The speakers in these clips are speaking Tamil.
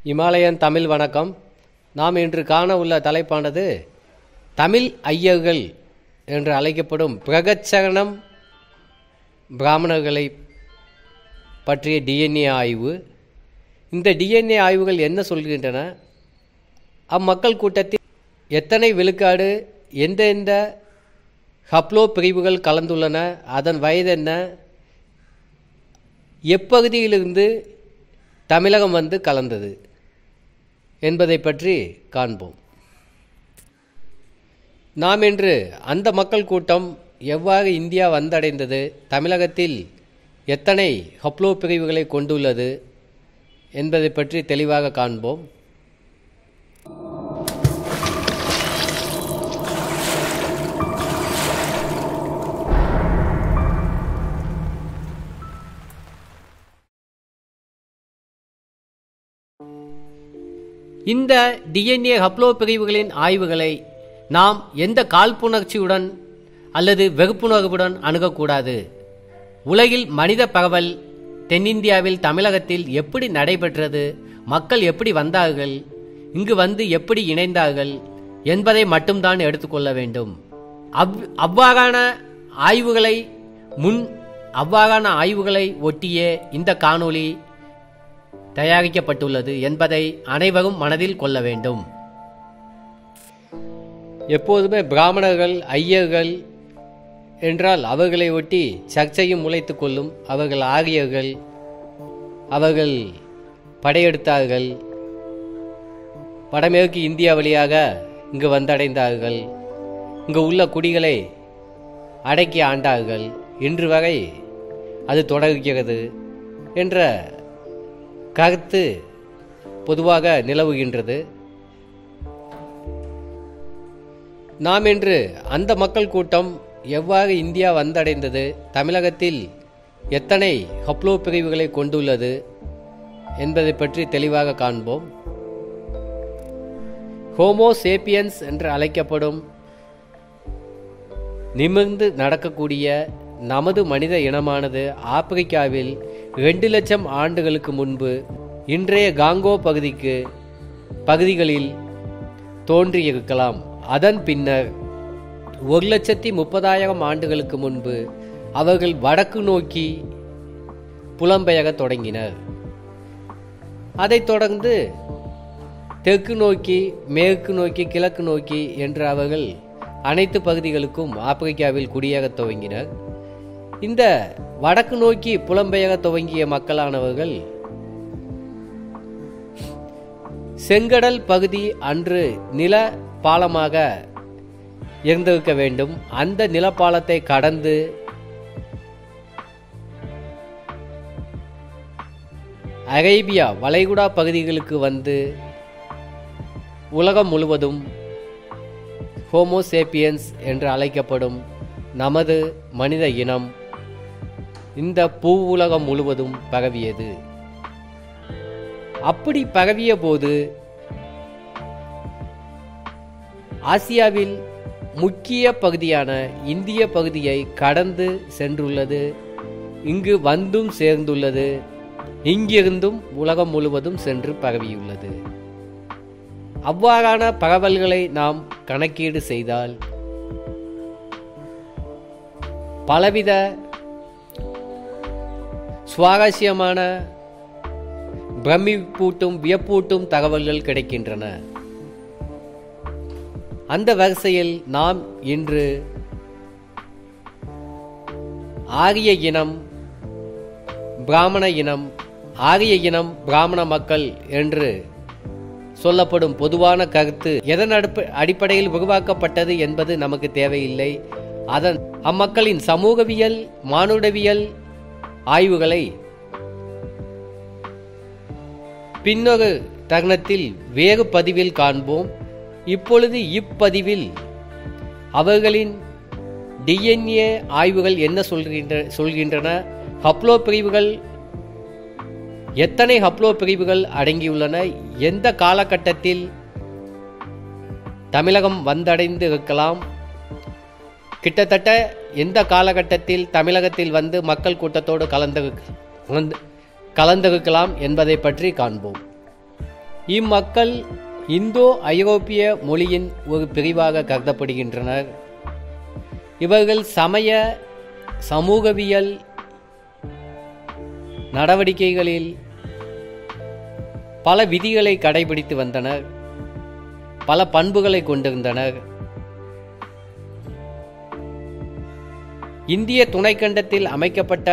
இமாலயன் தமிழ் வணக்கம் நாம் இன்று காண உள்ள தலைப்பானது தமிழ் ஐயர்கள் என்று அழைக்கப்படும் பிரகச்சரணம் பிராமணர்களை பற்றிய டிஎன்ஏ ஆய்வு இந்த டிஎன்ஏ ஆய்வுகள் என்ன சொல்கின்றன அம்மக்கள் கூட்டத்தில் எத்தனை விழுக்காடு எந்தெந்த ஹப்ளோ பிரிவுகள் கலந்துள்ளன அதன் வயது என்ன எப்பகுதியிலிருந்து தமிழகம் வந்து கலந்தது என்பதை பற்றி காண்போம் நாம் இன்று அந்த மக்கள் கூட்டம் எவ்வாறு இந்தியா வந்தடைந்தது தமிழகத்தில் எத்தனை ஹப்ளோ பிரிவுகளை கொண்டுள்ளது என்பதை பற்றி தெளிவாக காண்போம் இந்த டிஎன்ஏ ஹப்ளோ பிரிவுகளின் ஆய்வுகளை நாம் எந்த காழ்ப்புணர்ச்சியுடன் அல்லது வெறுப்புணர்வுடன் அணுகக்கூடாது உலகில் மனித பரவல் தென்னிந்தியாவில் தமிழகத்தில் எப்படி நடைபெற்றது மக்கள் எப்படி வந்தார்கள் இங்கு வந்து எப்படி இணைந்தார்கள் என்பதை மட்டும்தான் எடுத்துக்கொள்ள வேண்டும் அவ் அவ்வாறான ஆய்வுகளை முன் அவ்வாறான ஆய்வுகளை ஒட்டிய இந்த காணொளி தயாரிக்கப்பட்டுள்ளது என்பதை அனைவரும் மனதில் கொள்ள வேண்டும் எப்போதுமே பிராமணர்கள் ஐயர்கள் என்றால் அவர்களை ஒட்டி சர்ச்சையும் முளைத்து கொள்ளும் அவர்கள் ஆரியர்கள் அவர்கள் படையெடுத்தார்கள் வடமேற்கு இந்தியா வழியாக இங்கு வந்தடைந்தார்கள் இங்கு உள்ள குடிகளை அடக்கி ஆண்டார்கள் இன்று வரை அது தொடர்கிறது என்ற கருத்து பொதுவாக நிலவுகின்றது நாம் இன்று அந்த மக்கள் கூட்டம் எவ்வாறு இந்தியா வந்தடைந்தது தமிழகத்தில் எத்தனை ஹப்ளோ பிரிவுகளை கொண்டுள்ளது என்பதை பற்றி தெளிவாக காண்போம் ஹோமோ சேப்பியன்ஸ் என்று அழைக்கப்படும் நிமிர்ந்து நடக்கக்கூடிய நமது மனித இனமானது ஆப்பிரிக்காவில் ரெண்டு லட்சம் ஆண்டுகளுக்கு முன்பு இன்றைய காங்கோ பகுதிக்கு பகுதிகளில் தோன்றியிருக்கலாம் அதன் பின்னர் ஒரு லட்சத்தி முப்பதாயிரம் ஆண்டுகளுக்கு முன்பு அவர்கள் வடக்கு நோக்கி புலம்பெயரத் தொடங்கினர் அதைத் தொடர்ந்து தெற்கு நோக்கி மேற்கு நோக்கி கிழக்கு நோக்கி என்று அவர்கள் அனைத்து பகுதிகளுக்கும் ஆப்பிரிக்காவில் குடியேறத் துவங்கினர் இந்த வடக்கு நோக்கி புலம்பெயர துவங்கிய மக்களானவர்கள் செங்கடல் பகுதி அன்று நில பாலமாக இருந்திருக்க வேண்டும் அந்த நிலப்பாலத்தை கடந்து அரேபியா வளைகுடா பகுதிகளுக்கு வந்து உலகம் முழுவதும் ஹோமோசேப்பியன்ஸ் என்று அழைக்கப்படும் நமது மனித இனம் இந்த பூ உலகம் முழுவதும் பரவியது அப்படி பரவிய போது ஆசியாவில் முக்கிய பகுதியான இந்திய பகுதியை கடந்து சென்றுள்ளது இங்கு வந்தும் சேர்ந்துள்ளது இங்கிருந்தும் உலகம் முழுவதும் சென்று பரவியுள்ளது அவ்வாறான பரவல்களை நாம் கணக்கீடு செய்தால் பலவித சுவாரஸ்யமான பிரமிப்பூட்டும் வியப்பூட்டும் தகவல்கள் கிடைக்கின்றன அந்த வரிசையில் நாம் இன்று ஆரிய இனம் பிராமண இனம் ஆரிய இனம் பிராமண மக்கள் என்று சொல்லப்படும் பொதுவான கருத்து எதன் அடிப்படையில் உருவாக்கப்பட்டது என்பது நமக்கு தேவையில்லை அதன் அம்மக்களின் சமூகவியல் மானுடவியல் ஆய்வுகளை பின்னொரு தருணத்தில் வேறு பதிவில் காண்போம் இப்பொழுது இப்பதிவில் அவர்களின் டிஎன்ஏ ஆய்வுகள் என்ன சொல்கின்ற சொல்கின்றன ஹப்ளோ பிரிவுகள் எத்தனை ஹப்ளோ பிரிவுகள் அடங்கியுள்ளன எந்த காலகட்டத்தில் தமிழகம் வந்தடைந்து இருக்கலாம் கிட்டத்தட்ட எந்த காலகட்டத்தில் தமிழகத்தில் வந்து மக்கள் கூட்டத்தோடு கலந்து வந்து கலந்திருக்கலாம் என்பதை பற்றி காண்போம் இம்மக்கள் இந்தோ ஐரோப்பிய மொழியின் ஒரு பிரிவாக கருதப்படுகின்றனர் இவர்கள் சமய சமூகவியல் நடவடிக்கைகளில் பல விதிகளை கடைபிடித்து வந்தனர் பல பண்புகளை கொண்டிருந்தனர் இந்திய துணைக்கண்டத்தில் அமைக்கப்பட்ட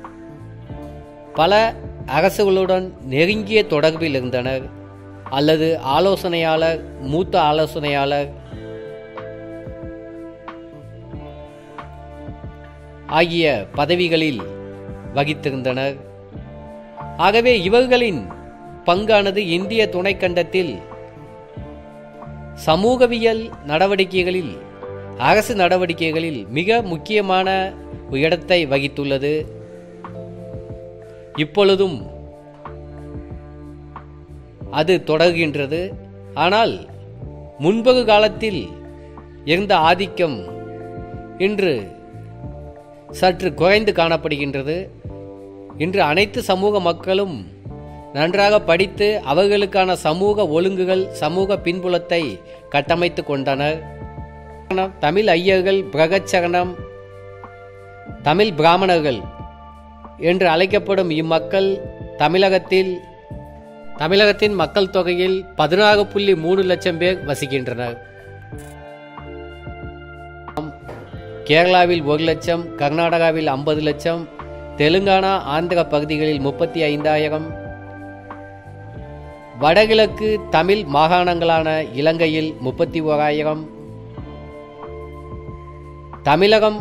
பல அரசுகளுடன் நெருங்கிய தொடர்பில் இருந்தனர் அல்லது ஆலோசனையாளர் மூத்த ஆலோசனையாளர் ஆகிய பதவிகளில் வகித்திருந்தனர் ஆகவே இவர்களின் பங்கானது இந்திய துணைக்கண்டத்தில் சமூகவியல் நடவடிக்கைகளில் அரசு நடவடிக்கைகளில் மிக முக்கியமான ஒரு இடத்தை வகித்துள்ளது இப்பொழுதும் அது தொடர்கின்றது ஆனால் முன்பொரு காலத்தில் இருந்த ஆதிக்கம் இன்று சற்று குறைந்து காணப்படுகின்றது இன்று அனைத்து சமூக மக்களும் நன்றாக படித்து அவர்களுக்கான சமூக ஒழுங்குகள் சமூக பின்புலத்தை கட்டமைத்து கொண்டனர் தமிழ் ஐயர்கள் பிரகச்சரணம் தமிழ் பிராமணர்கள் என்று அழைக்கப்படும் இம்மக்கள் தமிழகத்தில் தமிழகத்தின் மக்கள் தொகையில் பதினாறு புள்ளி மூணு லட்சம் பேர் வசிக்கின்றனர் கேரளாவில் ஒரு லட்சம் கர்நாடகாவில் ஐம்பது லட்சம் தெலுங்கானா ஆந்திர பகுதிகளில் முப்பத்தி ஐந்தாயிரம் வடகிழக்கு தமிழ் மாகாணங்களான இலங்கையில் முப்பத்தி ஓராயிரம் தமிழகம்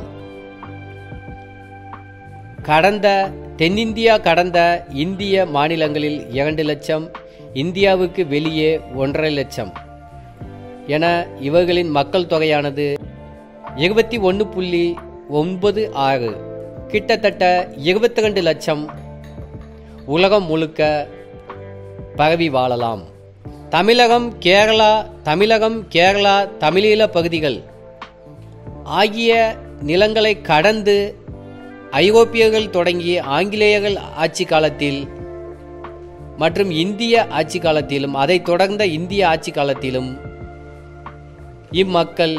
கடந்த தென்னிந்தியா கடந்த இந்திய மாநிலங்களில் இரண்டு லட்சம் இந்தியாவுக்கு வெளியே ஒன்றரை லட்சம் என இவர்களின் மக்கள் தொகையானது இருபத்தி ஒன்று புள்ளி ஒன்பது ஆறு கிட்டத்தட்ட இருபத்தி ரெண்டு லட்சம் உலகம் முழுக்க பரவி வாழலாம் தமிழகம் கேரளா தமிழகம் கேரளா தமிழீழ பகுதிகள் ஆகிய நிலங்களை கடந்து ஐரோப்பியர்கள் தொடங்கி ஆங்கிலேயர்கள் ஆட்சி காலத்தில் மற்றும் இந்திய ஆட்சி காலத்திலும் அதைத் தொடர்ந்த இந்திய ஆட்சி காலத்திலும் இம்மக்கள்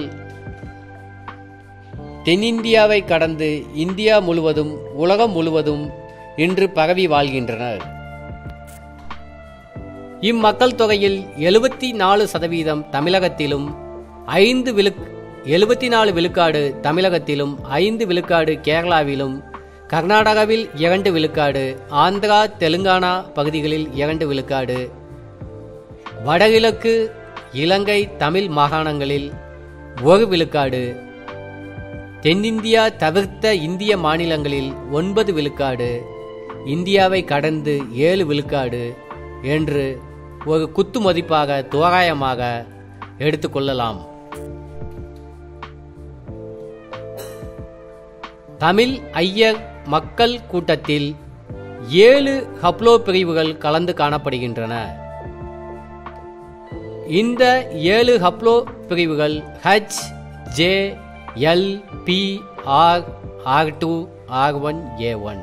தென்னிந்தியாவை கடந்து இந்தியா முழுவதும் உலகம் முழுவதும் இன்று பரவி வாழ்கின்றனர் இம்மக்கள் தொகையில் எழுபத்தி நாலு சதவீதம் தமிழகத்திலும் ஐந்து விழுக் எழுபத்தி நாலு விழுக்காடு தமிழகத்திலும் ஐந்து விழுக்காடு கேரளாவிலும் கர்நாடகாவில் இரண்டு விழுக்காடு ஆந்திரா தெலுங்கானா பகுதிகளில் இரண்டு விழுக்காடு வடகிழக்கு இலங்கை தமிழ் மாகாணங்களில் ஒரு விழுக்காடு தென்னிந்தியா தவிர்த்த இந்திய மாநிலங்களில் ஒன்பது விழுக்காடு இந்தியாவை கடந்து ஏழு விழுக்காடு என்று ஒரு குத்து மதிப்பாக தோராயமாக எடுத்துக்கொள்ளலாம் தமிழ் ஐயர் மக்கள் கூட்டத்தில் ஏழு ஹப்லோ பிரிவுகள் கலந்து காணப்படுகின்றன இந்த ஏழு ஹப்லோ பிரிவுகள் H J L P R R two R one A one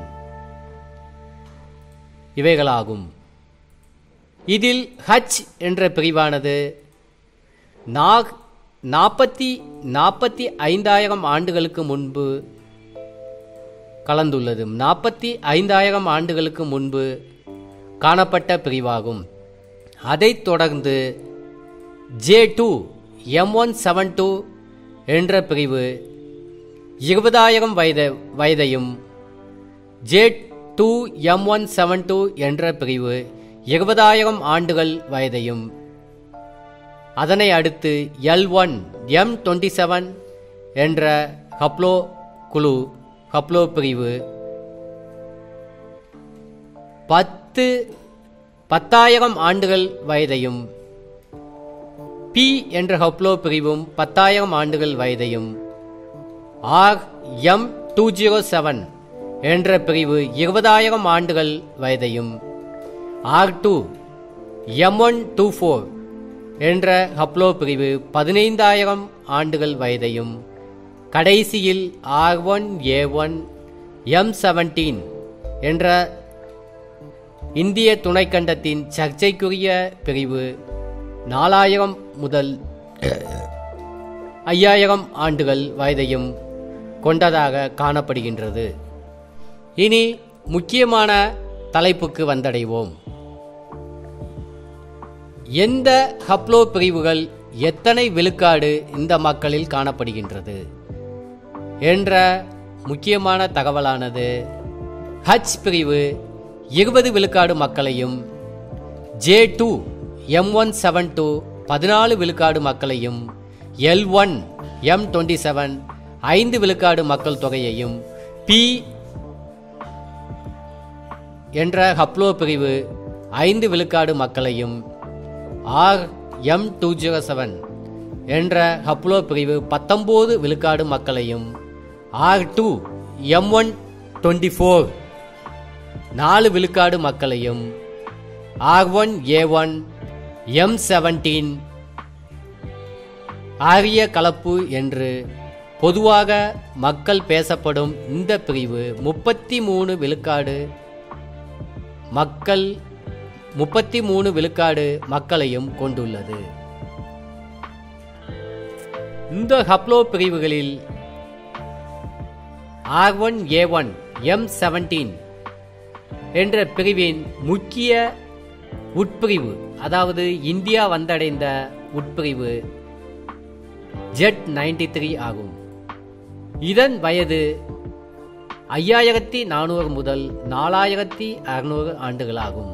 இவைகளாகும் இதில் ஹச் என்ற பிரிவானது நாக் நாற்பத்தி நாற்பத்தி ஐந்தாயிரம் ஆண்டுகளுக்கு முன்பு கலந்துள்ளது நாற்பத்தி ஐந்தாயிரம் ஆண்டுகளுக்கு முன்பு காணப்பட்ட பிரிவாகும் அதைத் தொடர்ந்து J two M one seven two என்ற பிரிவு இருபதாயிரம் வயத வயதையும் J two M one seven two என்ற பிரிவு இருபதாயிரம் ஆண்டுகள் வயதையும் அதனை அடுத்து L one M twenty seven என்ற ஹப்ளோ குழு ஹப்ளோ பிரிவு பத்து பத்தாயிரம் ஆண்டுகள் வயதையும் பி என்ற ஹப்ளோ பிரிவும் பத்தாயிரம் ஆண்டுகள் வயதையும் R M two zero seven என்ற பிரிவு இருபதாயிரம் ஆண்டுகள் வயதையும் R two M one two four என்ற ஹப்ளோ பிரிவு பதினைந்தாயிரம் ஆண்டுகள் வயதையும் கடைசியில் R one A one M seventeen என்ற இந்திய துணைக்கண்டத்தின் சர்ச்சைக்குரிய பிரிவு நாலாயிரம் முதல் ஐயாயிரம் ஆண்டுகள் வயதையும் கொண்டதாக காணப்படுகின்றது இனி முக்கியமான தலைப்புக்கு வந்தடைவோம் எந்த ஹப்ளோ பிரிவுகள் எத்தனை விழுக்காடு இந்த மக்களில் காணப்படுகின்றது என்ற முக்கியமான தகவலானது ஹச் பிரிவு இருபது விழுக்காடு மக்களையும் J two M one seven two பதினாலு விழுக்காடு மக்களையும் L one M twenty seven ஐந்து விழுக்காடு மக்கள் தொகையையும் பி என்ற ஹப்ளோ பிரிவு ஐந்து விழுக்காடு மக்களையும் R M two zero seven என்ற ஹப்ளோ பிரிவு பத்தொம்போது விழுக்காடு மக்களையும் R two M one twenty four நாலு விழுக்காடு மக்களையும் R one A one M seventeen ஆரிய கலப்பு என்று பொதுவாக மக்கள் பேசப்படும் இந்த பிரிவு முப்பத்தி மூணு விழுக்காடு மக்கள் முப்பத்தி மூணு விழுக்காடு மக்களையும் கொண்டுள்ளது இந்த ஹப்ளோ பிரிவுகளில் R one A one M seventeen என்ற பிரிவின் முக்கிய உட்பிரிவு அதாவது இந்தியா வந்தடைந்த உட்பிரிவு ஜெட் நைன்டி த்ரீ ஆகும் இதன் வயது ஐயாயிரத்தி நானூறு முதல் நாலாயிரத்தி அறுநூறு ஆண்டுகளாகும்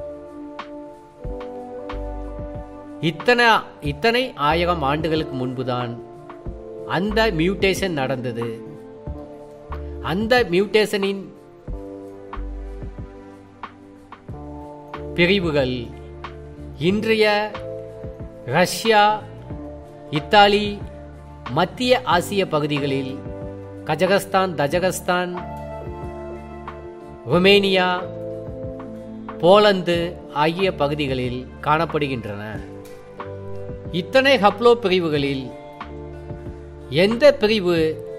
இத்தனை இத்தனை ஆயிரம் ஆண்டுகளுக்கு முன்புதான் அந்த மியூட்டேஷன் நடந்தது அந்த மியூட்டேஷனின் பிரிவுகள் இன்றைய ரஷ்யா இத்தாலி மத்திய ஆசிய பகுதிகளில் கஜகஸ்தான் தஜகஸ்தான் ருமேனியா போலந்து ஆகிய பகுதிகளில் காணப்படுகின்றன இத்தனை ஹப்ளோ பிரிவுகளில் எந்த பிரிவு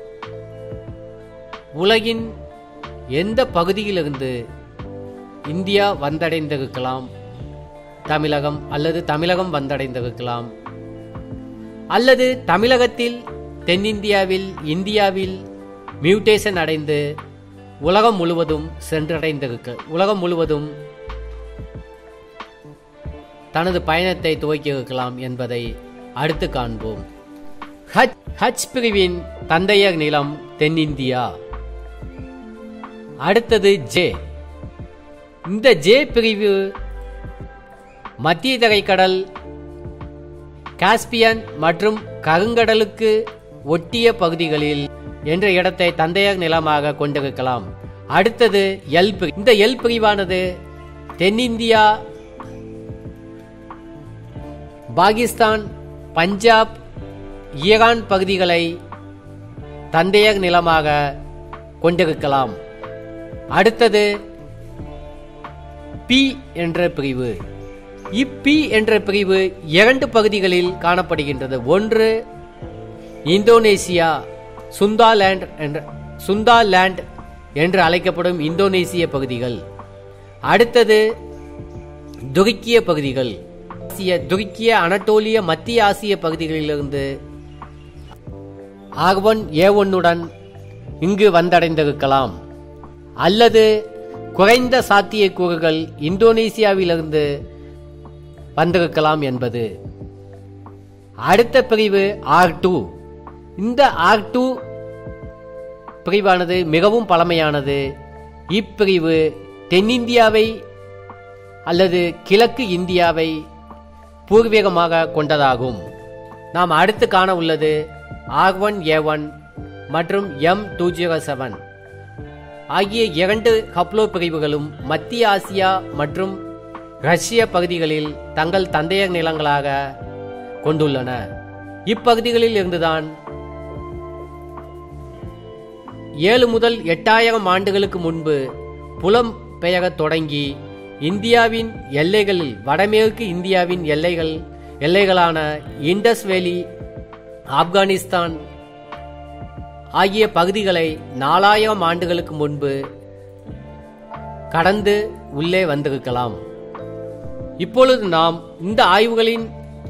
உலகின் எந்த பகுதியிலிருந்து இந்தியா வந்தடைந்திருக்கலாம் தமிழகம் அல்லது தமிழகம் வந்தடைந்திருக்கலாம் அல்லது தமிழகத்தில் தென்னிந்தியாவில் இந்தியாவில் மியூட்டேஷன் அடைந்து உலகம் முழுவதும் சென்றடைந்திருக்க உலகம் முழுவதும் தனது பயணத்தை துவக்கியிருக்கலாம் என்பதை அடுத்து காண்போம் ஹச் ஹச் பிரிவின் தந்தையர் நிலம் தென்னிந்தியா அடுத்தது ஜே இந்த ஜே பிரிவு மத்திய தரைக்கடல் காஸ்பியன் மற்றும் கருங்கடலுக்கு ஒட்டிய பகுதிகளில் என்ற இடத்தை தந்தையர் நிலமாக கொண்டிருக்கலாம் அடுத்தது எல் பிரி இந்த எல் பிரிவானது தென்னிந்தியா பாகிஸ்தான் பஞ்சாப் ஈரான் பகுதிகளை தந்தையர் நிலமாக கொண்டிருக்கலாம் அடுத்தது பி என்ற பிரிவு இப்பி என்ற பிரிவு இரண்டு பகுதிகளில் காணப்படுகின்றது ஒன்று இந்தோனேசியா சுந்தாலேண்ட் என்ற சுந்தாலேண்ட் என்று அழைக்கப்படும் இந்தோனேசிய பகுதிகள் அடுத்தது துருக்கிய பகுதிகள் ஆசிய துருக்கிய அனட்டோலிய மத்திய ஆசிய பகுதிகளிலிருந்து ஆகவன் ஏ ஒன்னுடன் இங்கு வந்தடைந்திருக்கலாம் அல்லது குறைந்த சாத்தியக்கூறுகள் இந்தோனேசியாவிலிருந்து வந்திருக்கலாம் என்பது அடுத்த பிரிவு ஆர் டூ இந்த ஆர் டூ பிரிவானது மிகவும் பழமையானது இப்பிரிவு தென்னிந்தியாவை அல்லது கிழக்கு இந்தியாவை பூர்வீகமாக கொண்டதாகும் நாம் அடுத்து காண உள்ளது ஆர் ஒன் ஏ ஒன் மற்றும் எம் டூ ஜீரோ செவன் ஆகிய இரண்டு ஹப்ளோ பிரிவுகளும் மத்திய ஆசியா மற்றும் ரஷ்ய பகுதிகளில் தங்கள் தந்தையர் நிலங்களாக கொண்டுள்ளன இப்பகுதிகளில் இருந்துதான் ஏழு முதல் எட்டாயிரம் ஆண்டுகளுக்கு முன்பு புலம் பெயரத் தொடங்கி இந்தியாவின் எல்லைகளில் வடமேற்கு இந்தியாவின் எல்லைகள் எல்லைகளான இண்டஸ் வேலி ஆப்கானிஸ்தான் ஆகிய பகுதிகளை நாலாயிரம் ஆண்டுகளுக்கு முன்பு கடந்து உள்ளே வந்திருக்கலாம் இப்பொழுது நாம் இந்த ஆய்வுகளின்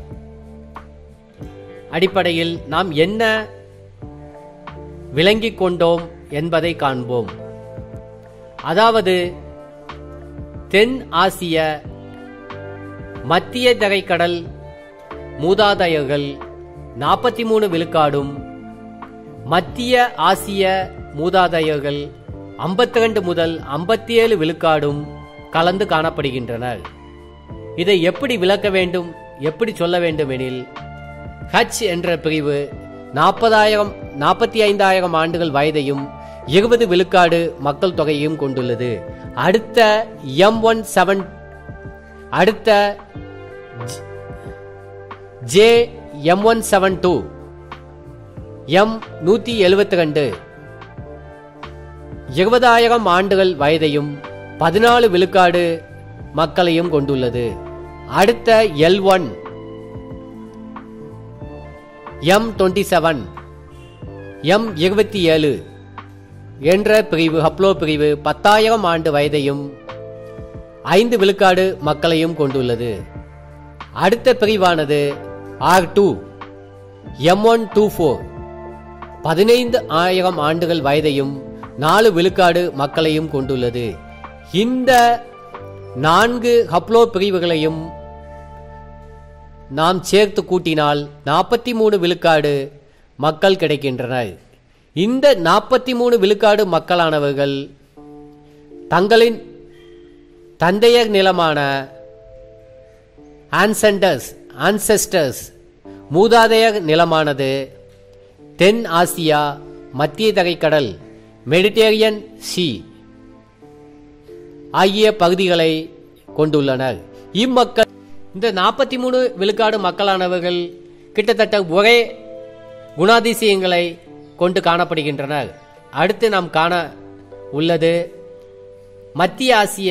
அடிப்படையில் நாம் என்ன விளங்கிக் கொண்டோம் என்பதை காண்போம் அதாவது தென் ஆசிய மத்திய தரைக்கடல் மூதாதையர்கள் நாற்பத்தி மூணு விழுக்காடும் மத்திய ஆசிய மூதாதையர்கள் ஐம்பத்தி ரெண்டு முதல் ஐம்பத்தி ஏழு விழுக்காடும் கலந்து காணப்படுகின்றனர் இதை எப்படி விளக்க வேண்டும் எப்படி சொல்ல வேண்டும் எனில் ஹச் என்ற பிரிவு நாற்பதாயிரம் நாற்பத்தி ஐந்தாயிரம் ஆண்டுகள் வயதையும் இருபது விழுக்காடு மக்கள் தொகையையும் கொண்டுள்ளது அடுத்த எம் ஒன் செவன் அடுத்த J M one seven two M நூற்றி எழுபத்தி ரெண்டு இருபதாயிரம் ஆண்டுகள் வயதையும் பதினாலு விழுக்காடு மக்களையும் கொண்டுள்ளது அடுத்த L one M twenty seven M இருபத்தி ஏழு என்ற பிரிவு ஹப்ளோ பிரிவு பத்தாயிரம் ஆண்டு வயதையும் ஐந்து விழுக்காடு மக்களையும் கொண்டுள்ளது அடுத்த பிரிவானது R two M one two four பதினைந்து ஆயிரம் ஆண்டுகள் வயதையும் நாலு விழுக்காடு மக்களையும் கொண்டுள்ளது இந்த நான்கு ஹப்ளோ பிரிவுகளையும் நாம் சேர்த்து கூட்டினால் நாற்பத்தி மூணு விழுக்காடு மக்கள் கிடைக்கின்றனர் இந்த நாற்பத்தி மூணு விழுக்காடு மக்களானவர்கள் தங்களின் தந்தையர் நிலமான ஆன்செண்டர்ஸ் ஆன்செஸ்டர்ஸ் மூதாதையர் நிலமானது தென் ஆசியா மத்திய தரைக்கடல் மெடிட்டேரியன் சி ஆகிய பகுதிகளை கொண்டுள்ளனர் இம்மக்கள் இந்த நாற்பத்தி மூணு விழுக்காடு மக்களானவர்கள் கிட்டத்தட்ட ஒரே குணாதிசயங்களை கொண்டு காணப்படுகின்றனர் அடுத்து நாம் காண உள்ளது மத்திய ஆசிய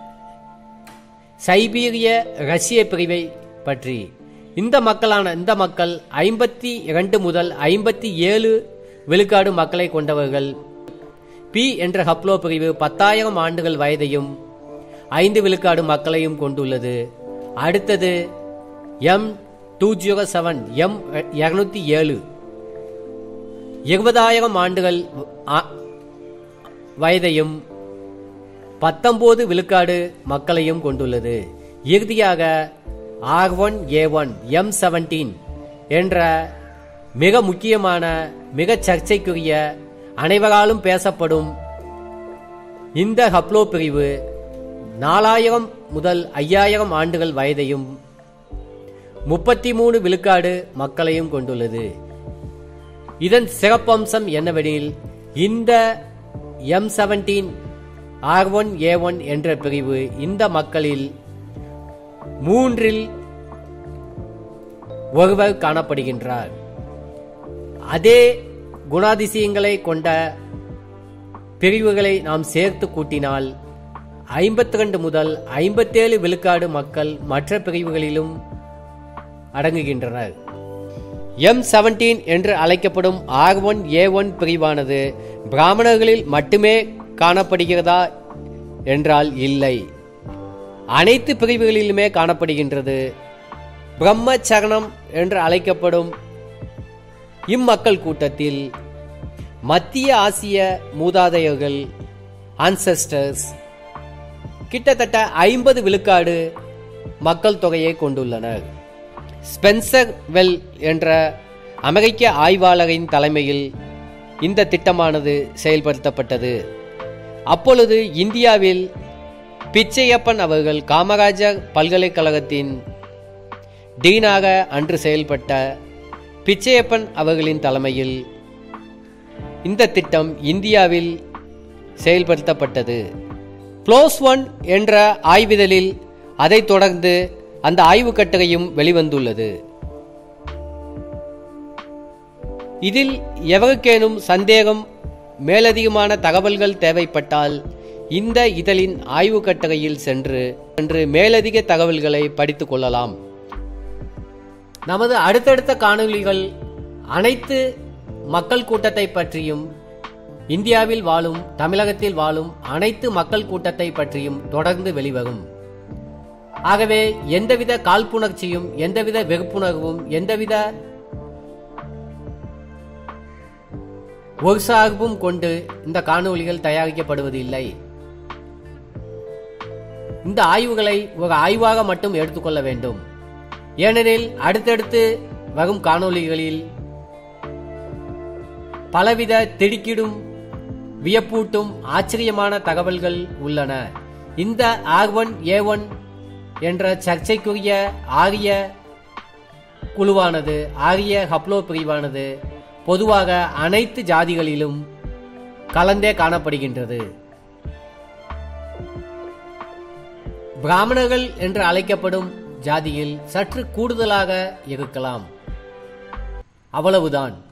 சைபீரிய ரஷ்ய பிரிவை பற்றி இந்த மக்களான இந்த மக்கள் ஐம்பத்தி இரண்டு முதல் ஐம்பத்தி ஏழு விழுக்காடு மக்களை கொண்டவர்கள் பி என்ற ஹப்ளோ பிரிவு பத்தாயிரம் ஆண்டுகள் வயதையும் ஐந்து விழுக்காடு மக்களையும் கொண்டுள்ளது அடுத்தது M two zero seven M இருநூத்தி ஏழு இருபதாயிரம் ஆண்டுகள் ஆ- வயதையும் பத்தொன்பது விழுக்காடு மக்களையும் கொண்டுள்ளது இறுதியாக R one A one M seventeen என்ற மிக முக்கியமான மிக சர்ச்சைக்குரிய அனைவராலும் பேசப்படும் இந்த ஹப்ளோ பிரிவு நாலாயிரம் முதல் ஐயாயிரம் ஆண்டுகள் வயதையும் முப்பத்தி மூணு விழுக்காடு மக்களையும் கொண்டுள்ளது இதன் சிறப்பம்சம் என்னவெனில் இந்த M seventeen R one A one என்ற பிரிவு இந்த மக்களில் மூன்றில் ஒருவர் காணப்படுகின்றார் அதே குணாதிசயங்களை கொண்ட பிரிவுகளை நாம் சேர்த்து கூட்டினால் ஐம்பத்தி ரெண்டு முதல் ஐம்பத்தேழு விழுக்காடு மக்கள் மற்ற பிரிவுகளிலும் அடங்குகின்றனர் எம் செவன்டீன் என்று அழைக்கப்படும் ஆர் ஒன் ஏ ஒன் பிரிவானது பிராமணர்களில் மட்டுமே காணப்படுகிறதா என்றால் இல்லை அனைத்து பிரிவுகளிலுமே காணப்படுகின்றது பிரம்மச்சரணம் என்று அழைக்கப்படும் இம்மக்கள் கூட்டத்தில் மத்திய ஆசிய மூதாதையர்கள் ancestors கிட்டத்தட்ட ஐம்பது விழுக்காடு மக்கள் தொகையை கொண்டுள்ளனர் ஸ்பென்சர் வெல் என்ற அமெரிக்க ஆய்வாளரின் தலைமையில் இந்த திட்டமானது செயல்படுத்தப்பட்டது அப்பொழுது இந்தியாவில் பிச்சையப்பன் அவர்கள் காமராஜர் பல்கலைக்கழகத்தின் டீனாக அன்று செயல்பட்ட பிச்சையப்பன் அவர்களின் தலைமையில் இந்த திட்டம் இந்தியாவில் செயல்படுத்தப்பட்டது ப்ளோஸ் ஒன் என்ற ஆய்விதழில் அதைத் தொடர்ந்து அந்த ஆய்வு கட்டுரையும் வெளிவந்துள்ளது இதில் எவருக்கேனும் சந்தேகம் மேலதிகமான தகவல்கள் தேவைப்பட்டால் இந்த இதழின் ஆய்வு கட்டுரையில் சென்று சென்று மேலதிக தகவல்களை படித்துக் கொள்ளலாம் நமது அடுத்தடுத்த காணொளிகள் அனைத்து மக்கள் கூட்டத்தை பற்றியும் இந்தியாவில் வாழும் தமிழகத்தில் வாழும் அனைத்து மக்கள் கூட்டத்தை பற்றியும் தொடர்ந்து வெளிவரும் ஆகவே எந்தவித காழ்ப்புணர்ச்சியும் எந்தவித வெறுப்புணர்வும் எந்தவித ஒரு சார்பும் கொண்டு இந்த காணொளிகள் தயாரிக்கப்படுவது இல்லை இந்த ஆய்வுகளை ஒரு ஆய்வாக மட்டும் எடுத்துக்கொள்ள வேண்டும் ஏனெனில் அடுத்தடுத்து வரும் காணொளிகளில் பலவித திடுக்கிடும் வியப்பூட்டும் ஆச்சரியமான தகவல்கள் உள்ளன இந்த ஆர் ஒன் ஏ ஒன் என்ற சர்ச்சைக்குரிய ஆரிய குழுவானது ஆரிய ஹப்ளோ பிரிவானது பொதுவாக அனைத்து ஜாதிகளிலும் கலந்தே காணப்படுகின்றது பிராமணர்கள் என்று அழைக்கப்படும் ஜாதியில் சற்று கூடுதலாக இருக்கலாம் அவ்வளவுதான்